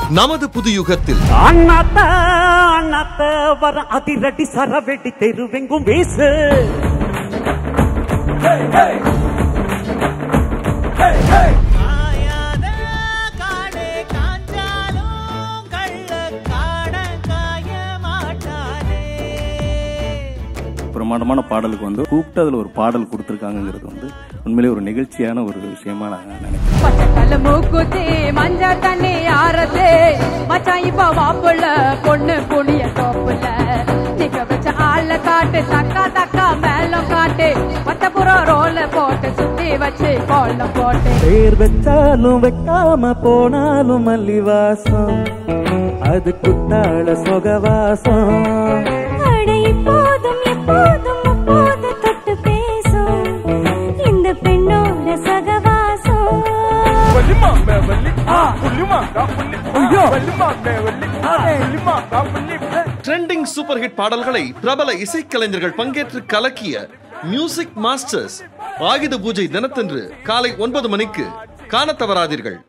நமது புது யுகத்தில் அண்ணாத்த அண்ணாத்த வர அதிரடி சரவெடி தெருவெங்கும் வீசு காயாத காடே காஞ்சாலும் கள்ள காட காய மாட்டானே பிரமாண்டமான பாடலுக்கு வந்து கூப்பிட்டு அதில் ஒரு பாடல் கொடுத்துருக்காங்கிறது வந்து உண்மையிலேயே ஒரு நிகழ்ச்சியான ஒரு விஷயமா நான் நினைக்கிறேன் பச்சைக்கல்ல மூக்குத்தி மஞ்சள் தண்ணி ஆறது மச்சான் இப்ப வாப்புல பொண்ணு புனிய தோப்புல நிக்க வச்ச ஆள காட்டு தக்கா தக்கா மேலம் காட்டு பத்தப்புறம் ரோல போட்டு சுத்தி வச்சு கோலம் போட்டு பேர் வச்சாலும் வைக்காம போனாலும் மல்லிவாசம் அது குத்தாள சொகவாசம் அட இப்போதும் எப்போதும் அப்போது தொட்டு பேசும் இந்த பெண்ணோட சகவாசம் ட்ரெண்டிங் சூப்பர் ஹிட் பாடல்களை பிரபல இசைக்கலைஞர்கள் பங்கேற்று கலக்கிய மியூசிக் மாஸ்டர்ஸ் ஆயுத பூஜை தினத்தன்று காலை ஒன்பது மணிக்கு காணத் தவறாதீர்கள்